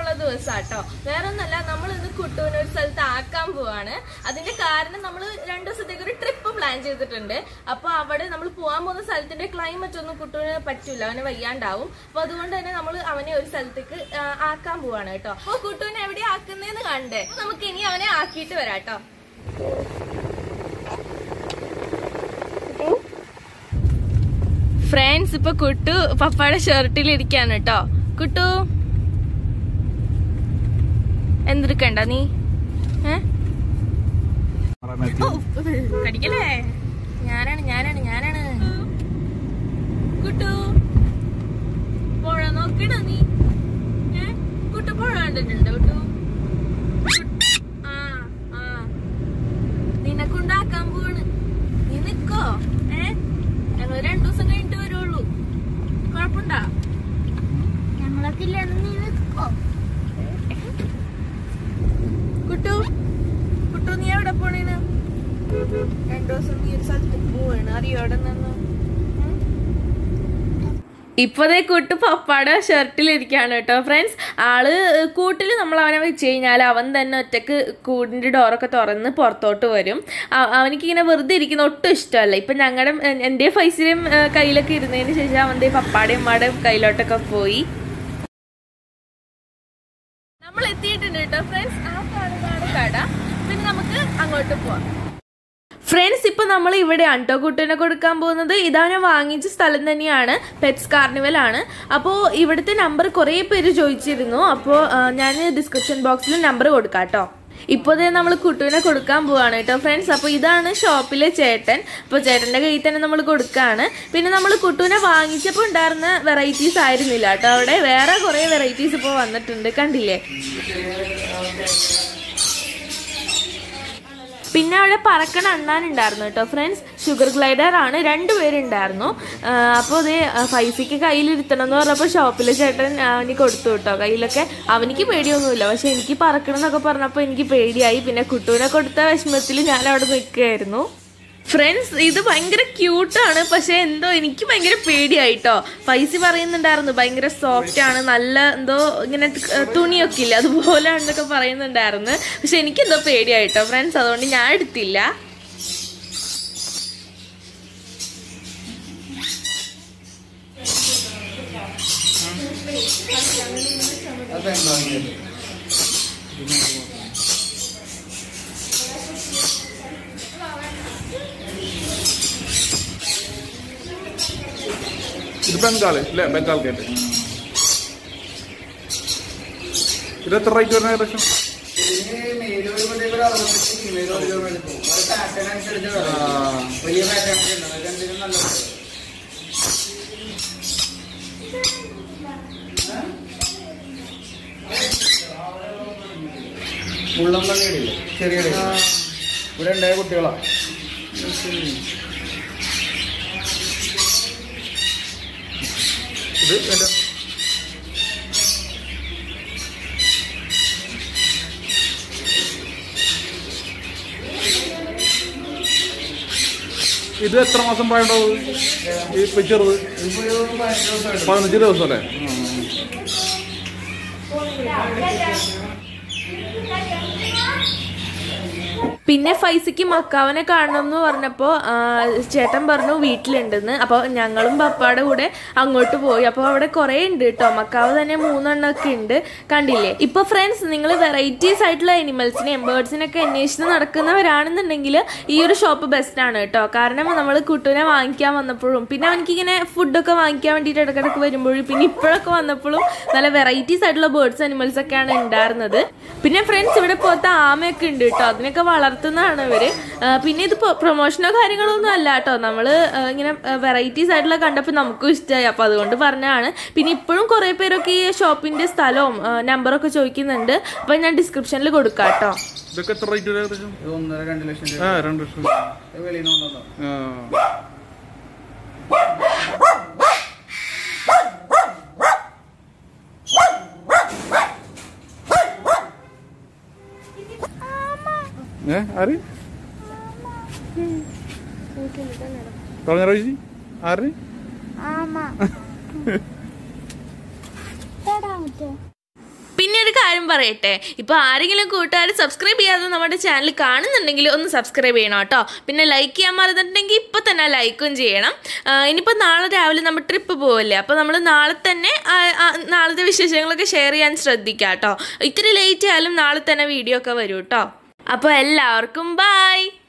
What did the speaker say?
ഉള്ള ദിവസാട്ടോ വേറെ ഒന്നല്ല നമ്മൾ ഇന്ന് കുട്ടുവിനെ ഒരു സ്ഥലത്ത് ആക്കാൻ പോവാണ് അതിന്റെ കാരണം നമ്മൾ രണ്ടു ദിവസത്തേക്ക് ഒരു ട്രിപ്പ് പ്ലാൻ ചെയ്തിട്ടുണ്ട് അപ്പൊ അവിടെ നമ്മൾ പോകാൻ പോകുന്ന സ്ഥലത്തിന്റെ ക്ലൈമറ്റ് ഒന്നും കുട്ടുവിന് പറ്റൂല അവന് വയ്യാണ്ടാവും അപ്പൊ അതുകൊണ്ട് തന്നെ നമ്മൾ അവനെ ഒരു സ്ഥലത്തേക്ക് ആ, ആക്കാൻ പോവാണ് കേട്ടോ അപ്പൊ കുട്ടുവിനെ എവിടെ ആക്കുന്നതെന്ന് കണ്ടേ അപ്പൊ നമുക്ക് ഇനി അവനെ ആക്കിയിട്ട് വരാട്ടോ ഫ്രണ്ട്സ് ഇപ്പൊ കുട്ടു പപ്പയുടെ ഷർട്ടിൽ ഇരിക്കാണ് കേട്ടോ കുട്ടു എന്തെടുക്കണ്ട നീ ഏ? ഓ, കടിക്കലേ ഞാനാണ് ഞാനാണ് ഞാനാണ് കുട്ടു പുഴ നോക്കണ നീ ഏ? കുട്ടു പുഴ കണ്ടിട്ടുണ്ടോ കുട്ടു ആ ആ നിന്നെ കൊണ്ടാക്കാൻ പോവാണ് നീ നിക്കോ ഏ ഞങ്ങൾ രണ്ടു ദിവസം കഴിഞ്ഞിട്ട് വരുള്ളൂ കുഴപ്പമുണ്ടാ ഞങ്ങളൊക്കെ ഇല്ലാണ്ട് നീ നിൽക്കോ കുട്ടു കുട്ടു നീ എവിടെ പോണേന് രണ്ടു ദിവസം നീ ഒരു സ്ഥലത്തേക്ക് പോവാണ് അറിയോ അവിടെ നിന്ന് ഇപ്പതേ കുട്ടു പപ്പാടെ ഷർട്ടിലിരിക്കാണ് കേട്ടോ ഫ്രണ്ട്സ് ആള് കൂട്ടിൽ നമ്മൾ അവനെ വെച്ച് കഴിഞ്ഞാൽ അവൻ തന്നെ ഒറ്റക്ക് കൂടിൻ്റെ ഡോറൊക്കെ തുറന്ന് പുറത്തോട്ട് വരും അ- അവനിക്കിങ്ങനെ വെറുതെ ഇരിക്കുന്ന ഒട്ടും ഇഷ്ടമല്ല ഇപ്പം ഞങ്ങളുടെ എൻ്റെ ഫൈസിലും കയ്യിലൊക്കെ ഇരുന്നതിന് ശേഷം അവൻ്റെ പപ്പാടെയും ഉമ്മാടെയും കയ്യിലോട്ടൊക്കെ പോയി നമ്മൾ എത്തിയിട്ടുണ്ട് കേട്ടോ ഫ്രണ്ട്സ് ആ കാണുന്നതാണ് കട പിന്നെ നമുക്ക് അങ്ങോട്ട് പോവാം ഫ്രണ്ട്സ് ഇപ്പൊ നമ്മൾ ഇവിടെ അണ്ടോ കുട്ടനെ കൊടുക്കാൻ പോകുന്നത് ഇതാ ഞാൻ വാങ്ങിച്ച സ്ഥലം തന്നെയാണ് പെറ്റ്സ് കാർണിവൽ ആണ് അപ്പോൾ ഇവിടുത്തെ നമ്പർ കുറേ പേര് ചോദിച്ചിരുന്നു അപ്പോൾ ഞാൻ ഡിസ്ക്രിപ്ഷൻ ബോക്സിൽ നമ്പർ കൊടുക്കാം കേട്ടോ ഇപ്പോൾ ദേ നമ്മൾ കുട്ടുവിനെ കൊടുക്കാൻ പോവാണ് കേട്ടോ ഫ്രണ്ട്സ് അപ്പോൾ ഇതാണ് ഷോപ്പിലെ ചേട്ടൻ അപ്പോൾ ചേട്ടൻ്റെ കയ്യിൽ തന്നെ നമ്മൾ കൊടുക്കുകയാണ് പിന്നെ നമ്മൾ കുട്ടുവിനെ വാങ്ങിച്ചപ്പോൾ ഉണ്ടായിരുന്ന വെറൈറ്റീസ് ആയിരുന്നില്ല കേട്ടോ അവിടെ വേറെ കുറേ വെറൈറ്റീസ് ഇപ്പോൾ വന്നിട്ടുണ്ട് കണ്ടില്ലേ പിന്നെ അവിടെ പറക്കണ അണ്ണാനുണ്ടായിരുന്നു കേട്ടോ ഫ്രണ്ട്സ് ഷുഗർ ഗ്ലൈഡർ ആണ് രണ്ടുപേരുണ്ടായിരുന്നു അപ്പോൾ അത് ഫൈസിക്ക് കയ്യിലിരുത്തണം എന്ന് പറഞ്ഞപ്പോൾ ഷോപ്പിലെ ചേട്ടൻ അവന് കൊടുത്തു കേട്ടോ കയ്യിലൊക്കെ അവനിക്ക് പേടിയൊന്നുമില്ല പക്ഷെ എനിക്ക് പറക്കണം എന്നൊക്കെ പറഞ്ഞപ്പോൾ എനിക്ക് പേടിയായി പിന്നെ കുട്ടുവിനെ കൊടുത്ത വിഷമത്തിൽ ഞാൻ അവിടെ നിൽക്കുകയായിരുന്നു ഫ്രണ്ട്സ് ഇത് ഭയങ്കര ക്യൂട്ടാണ് പക്ഷെ എന്തോ എനിക്ക് ഭയങ്കര പേടിയായിട്ടോ പൈസ പറയുന്നുണ്ടായിരുന്നു ഭയങ്കര സോഫ്റ്റ് ആണ് നല്ല എന്തോ ഇങ്ങനെ ത- തുണിയൊക്കെ ഇല്ല അതുപോലെ എന്നൊക്കെ പറയുന്നുണ്ടായിരുന്നു പക്ഷെ എനിക്കെന്തോ പേടിയായിട്ടോ ഫ്രണ്ട്സ് അതുകൊണ്ട് ഞാൻ എടുത്തില്ല ഇത് ബംഗാള് അല്ലേ ബംഗാൾ കേട്ട് ഇത് എത്ര റേറ്റ് വരുന്ന ഏകദേശം ആ. വലിയ പാറ്റേൺ എന്തെങ്കിലും നല്ല ഉള്ളം പള്ളിയിടില്ലേ ചെറിയ ഇവിടെ ഉണ്ടായ കുട്ടികളാ ഇത് എന്റെ ഇത് എത്ര മാസം പ്രായമുണ്ടാവും ഈ ഇപ്പൊ ചെറുത് ഇപ്പൊ ഒരു പതിനഞ്ച് ദിവസമായിട്ട് പതിനഞ്ച് ദിവസം അല്ലേ പിന്നെ ഫൈസയ്ക്ക് മക്കാവനെ കാണണം എന്ന് പറഞ്ഞപ്പോൾ ചേട്ടൻ പറഞ്ഞു വീട്ടിലുണ്ടെന്ന് അപ്പോൾ ഞങ്ങളും പപ്പായുടെ കൂടെ അങ്ങോട്ട് പോയി അപ്പോൾ അവിടെ കുറേ ഉണ്ട് കേട്ടോ മക്കാവ് തന്നെ മൂന്നെണ്ണമൊക്കെ ഉണ്ട് കണ്ടില്ലേ ഇപ്പോൾ ഫ്രണ്ട്സ് നിങ്ങൾ വെറൈറ്റീസ് ആയിട്ടുള്ള അനിമൽസിനെയും ബേർഡ്സിനൊക്കെ അന്വേഷിച്ച് നടക്കുന്നവരാണെന്നുണ്ടെങ്കിൽ ഈ ഒരു ഷോപ്പ് ബെസ്റ്റ് ആണ് കേട്ടോ കാരണം നമ്മൾ കുട്ടുവിനെ വാങ്ങിക്കാൻ വന്നപ്പോഴും പിന്നെ അവനിക്കിങ്ങനെ ഫുഡൊക്കെ വാങ്ങിക്കാൻ വേണ്ടിയിട്ട് ഇടയ്ക്കിടയ്ക്ക് വരുമ്പോഴും പിന്നെ ഇപ്പോഴൊക്കെ വന്നപ്പോഴും നല്ല വെറൈറ്റീസ് ആയിട്ടുള്ള ബേർഡ്സ് അനിമൽസ് ഒക്കെയാണ് ഉണ്ടായിരുന്നത് പിന്നെ ഫ്രണ്ട്സ് ഇവിടെ പോലത്തെ ആമയൊക്കെ ഉണ്ട് കേട്ടോ അതിനൊക്കെ വളർത്തുന്നതാണ് ഇവര് ആ, പിന്നെ ഇത് പ്രൊമോഷനോ കാര്യങ്ങളോ ഒന്നും അല്ല കേട്ടോ നമ്മള് ആ, ഇങ്ങനെ വെറൈറ്റീസ് ആയിട്ടുള്ള കണ്ടപ്പോൾ നമുക്കും ഇഷ്ടമായി അപ്പോൾ അതുകൊണ്ട് പറഞ്ഞതാണ് പിന്നെ ഇപ്പോഴും കുറേ പേരൊക്കെ ഈ ഷോപ്പിന്റെ സ്ഥലവും നമ്പറൊക്കെ ചോദിക്കുന്നുണ്ട് അപ്പോൾ ഞാൻ ഡിസ്ക്രിപ്ഷനിൽ കൊടുക്കാം കേട്ടോ ഇതൊക്കെ എത്ര റേറ്റ് വരും ഏകദേശം ഇത് ഒന്നര രണ്ട് ലക്ഷം രൂപ ആ രണ്ട് ലക്ഷം ഇത് വെളിയിൽ നിന്ന് കൊണ്ടുവന്നതാ. ആ. ഏ ആര് പറഞ്ഞ റോജി ആര് ആമ തടാ മുറ്റേ പിന്നെ ഒരു കാര്യം പറയട്ടെ ഇപ്പോൾ ആരെങ്കിലും കൂട്ടുകാർ സബ്സ്ക്രൈബ് ചെയ്യാതെ നമ്മുടെ ചാനൽ കാണുന്നുണ്ടെങ്കിൽ ഒന്ന് സബ്സ്ക്രൈബ് ചെയ്യണം കേട്ടോ പിന്നെ ലൈക്ക് ചെയ്യാൻ മറന്നിട്ടുണ്ടെങ്കിൽ ഇപ്പോൾ തന്നെ ലൈക്കും ചെയ്യണം ആ, ഇനിയിപ്പോൾ നാളെ രാവിലെ നമ്മൾ ട്രിപ്പ് പോവല്ലേ അപ്പോൾ നമ്മൾ നാളെ തന്നെ ആ, ആ, നാളത്തെ വിശേഷങ്ങളൊക്കെ ഷെയർ ചെയ്യാൻ ശ്രദ്ധിക്കാം കേട്ടോ ഇത്തിരി ലേറ്റ് ആയാലും നാളെ തന്നെ വീഡിയോ ഒക്കെ വരും കേട്ടോ അപ്പോൾ എല്ലാവർക്കും ബായ്